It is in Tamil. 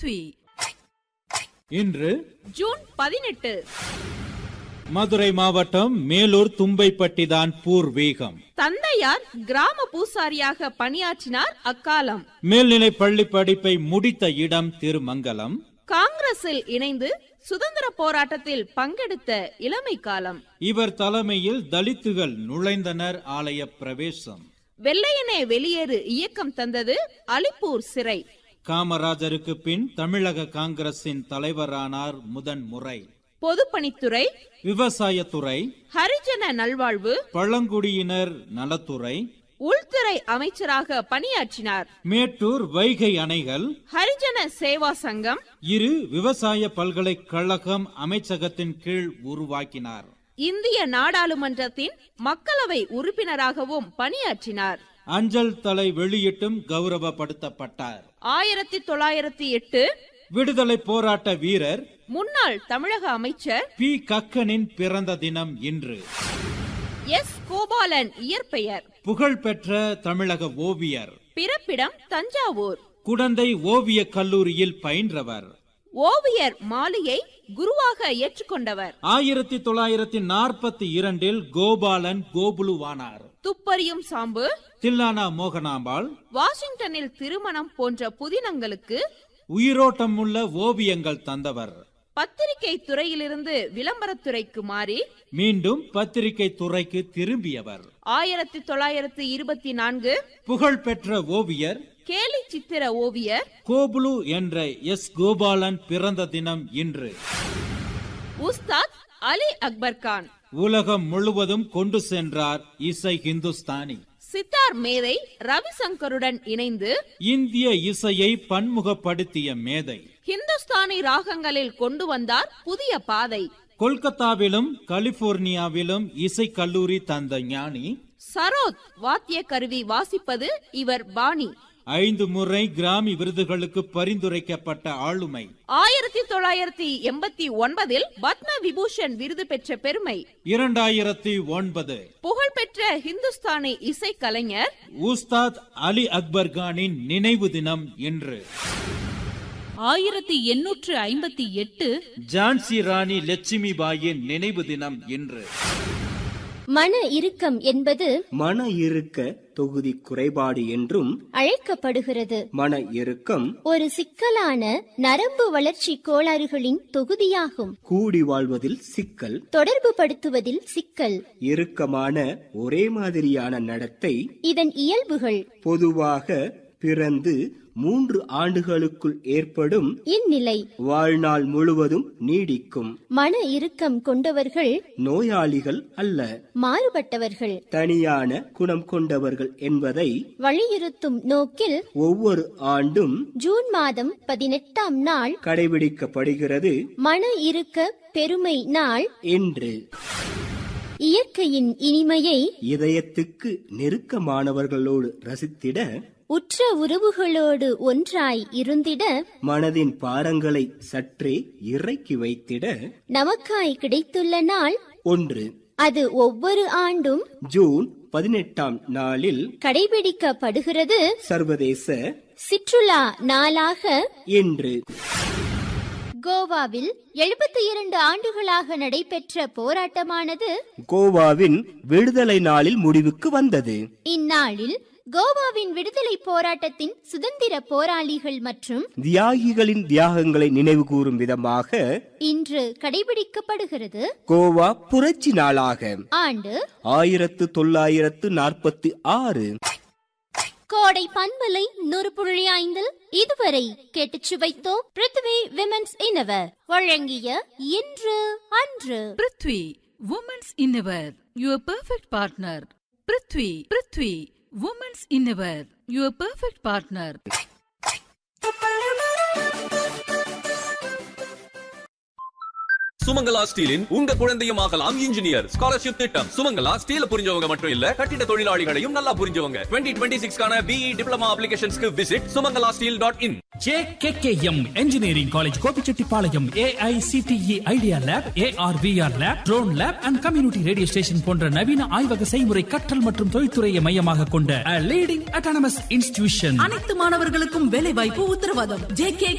பிருத்வி இன்று ஜூன் பதினெட்டு மதுரை மாவட்டம் மேலூர் தும்பைப்பட்டிதான் பூர்வீகம் தந்தையார் கிராம பூசாரியாக பணியாற்றினார் அக்காலம் மேல்நிலை பள்ளி படிப்பை முடித்த இடம் திருமங்கலம் காங்கிரஸில் இணைந்து சுதந்திர போராட்டத்தில் பங்கெடுத்த இளமை காலம் இவர் தலைமையில் தலித்துகள் நுழைந்தனர் ஆலய பிரவேசம் வெள்ளையனே வெளியேறு இயக்கம் தந்தது அலிப்பூர் சிறை காமராஜருக்கு பின் தமிழக காங்கிரசின் தலைவரானார் முதன் முறை பொதுப்பணித்துறை விவசாயத்துறை ஹரிஜன நல்வாழ்வு பழங்குடியினர் நலத்துறை உள்துறை அமைச்சராக பணியாற்றினார் மேட்டூர் வைகை அணைகள் ஹரிஜன சேவா சங்கம் இரு விவசாய பல்கலைக்கழகம் அமைச்சகத்தின் கீழ் உருவாக்கினார் இந்திய நாடாளுமன்றத்தின் மக்களவை உறுப்பினராகவும் பணியாற்றினார் அஞ்சல் தலை வெளியிட்டும் கௌரவப்படுத்தப்பட்டார் ஆயிரத்தி தொள்ளாயிரத்தி எட்டு விடுதலை போராட்ட வீரர் முன்னாள் தமிழக அமைச்சர் பி கக்கனின் பிறந்த தினம் இன்று எஸ் கோபாலன் இயற்பெயர் புகழ்பெற்ற தமிழக ஓவியர் பிறப்பிடம் தஞ்சாவூர் குடந்தை ஓவியக் கல்லூரியில் பயின்றவர் ஓவியர் மாலியை குருவாக ஏற்றுக்கொண்டவர் ஆயிரத்தி தொள்ளாயிரத்தி நாற்பத்தி இரண்டில் கோபாலன் கோபுலுவானார் துப்பறியும் சாம்பு தில்லானா மோகனாம்பாள் வாஷிங்டனில் திருமணம் போன்ற புதினங்களுக்கு உயிரோட்டமுள்ள ஓவியங்கள் தந்தவர் பத்திரிகை துறையிலிருந்து விளம்பரத்துறைக்கு மாறி மீண்டும் பத்திரிகை துறைக்கு திரும்பியவர் ஆயிரத்தி தொள்ளாயிரத்தி இருபத்தி நான்கு புகழ்பெற்ற ஓவியர் கேலி சித்திர ஓவியர் கோபுலு என்ற எஸ் கோபாலன் பிறந்த தினம் இன்று உஸ்தாத் அலி அக்பர் கான் உலகம் முழுவதும் கொண்டு சென்றார் இசை ஹிந்துஸ்தானி சித்தார் மேதை ரவிசங்கருடன் இணைந்து இந்திய இசையை பன்முகப்படுத்திய மேதை ஹிந்துஸ்தானி ராகங்களில் கொண்டு வந்தார் புதிய பாதை கொல்கத்தாவிலும் கலிபோர்னியாவிலும் இசை கல்லூரி தந்த ஞானி சரோத் வாத்திய கருவி வாசிப்பது இவர் பாணி ஐந்து முறை கிராமி விருதுகளுக்கு பரிந்துரைக்கப்பட்ட ஆளுமை ஆயிரத்தி தொள்ளாயிரத்தி எண்பத்தி ஒன்பதில் பத்ம விபூஷன் விருது பெற்ற பெருமை இரண்டாயிரத்தி ஒன்பது புகழ்பெற்ற ஹிந்துஸ்தானி இசைக்கலைஞர் உஸ்தாத் அலி அக்பர் கானின் நினைவு தினம் இன்று ஆயிரத்தி எண்ணூற்று ஐம்பத்தி எட்டு ஜான்சி ராணி லட்சுமி பாயின் நினைவு தினம் இன்று மன இறுக்கம் என்பது மன இருக்க தொகுதி குறைபாடு என்றும் அழைக்கப்படுகிறது மன இறுக்கம் ஒரு சிக்கலான நரம்பு வளர்ச்சி கோளாறுகளின் தொகுதியாகும் கூடி வாழ்வதில் சிக்கல் தொடர்பு படுத்துவதில் சிக்கல் இறுக்கமான ஒரே மாதிரியான நடத்தை இதன் இயல்புகள் பொதுவாக பிறந்து மூன்று ஆண்டுகளுக்குள் ஏற்படும் இந்நிலை வாழ்நாள் முழுவதும் நீடிக்கும் மன இறுக்கம் கொண்டவர்கள் நோயாளிகள் அல்ல மாறுபட்டவர்கள் தனியான குணம் கொண்டவர்கள் என்பதை வலியுறுத்தும் நோக்கில் ஒவ்வொரு ஆண்டும் ஜூன் மாதம் பதினெட்டாம் நாள் கடைபிடிக்கப்படுகிறது மன இறுக்க பெருமை நாள் என்று இயற்கையின் இனிமையை இதயத்துக்கு நெருக்கமானவர்களோடு ரசித்திட உற்ற உறவுகளோடு ஒன்றாய் இருந்திட மனதின் பாரங்களை சற்றே இறக்கி வைத்திட நமக்காய் கிடைத்துள்ள நாள் ஒன்று அது ஒவ்வொரு ஆண்டும் ஜூன் பதினெட்டாம் நாளில் கடைபிடிக்கப்படுகிறது சர்வதேச சிற்றுலா நாளாக என்று கோவாவில் எழுபத்தி இரண்டு ஆண்டுகளாக நடைபெற்ற போராட்டமானது கோவாவின் விடுதலை நாளில் முடிவுக்கு வந்தது இந்நாளில் கோவாவின் விடுதலை போராட்டத்தின் சுதந்திர போராளிகள் மற்றும் தியாகிகளின் தியாகங்களை நினைவு கூறும் விதமாக இன்று கடைபிடிக்கப்படுகிறது கோவா புரட்சி நாளாக ஆண்டு ஆயிரத்து தொள்ளாயிரத்து நாற்பத்தி ஆறு கோடை பண்பலை நூறு புள்ளி ஐந்தில் இதுவரை கேட்டுச் சுவைத்தோம் பிருத்வி விமென்ஸ் இனவர் வழங்கிய இன்று அன்று Prithvi women's innerwear your perfect partner Prithvi Prithvi women's innerwear your perfect partner Sumangala ஸ்டீலின் உங்க குழந்தையும் ஆகலாம் இன்ஜினியர் ஸ்காலர்ஷிப் திட்டம் சுமங்கலா ஸ்டீல புரிஞ்சவங்க மட்டும் இல்ல கட்டிட தொழிலாளிகளையும் நல்லா புரிஞ்சவங்க டுவெண்ட்டி டுவெண்ட்டி சிக்ஸ்க்கான பிஇ டிப்ளமா அப்ளிகேஷன்ஸ்க்கு visit Sumangala steel dot in JKKM engineering college Gobichettipalayam AICTE idea lab AR VR lab drone lab and community radio station போன்ற நவீன ஆய்வக செய்முறை கற்றல் மற்றும் தொழில்துறையை மையமாக கொண்ட லீடிங் அட்டானமஸ் இன்ஸ்டிடியூஷன் அனைத்து மாணவர்களுக்கும் வேலை வாய்ப்பு உத்தரவாதம் ஜே கே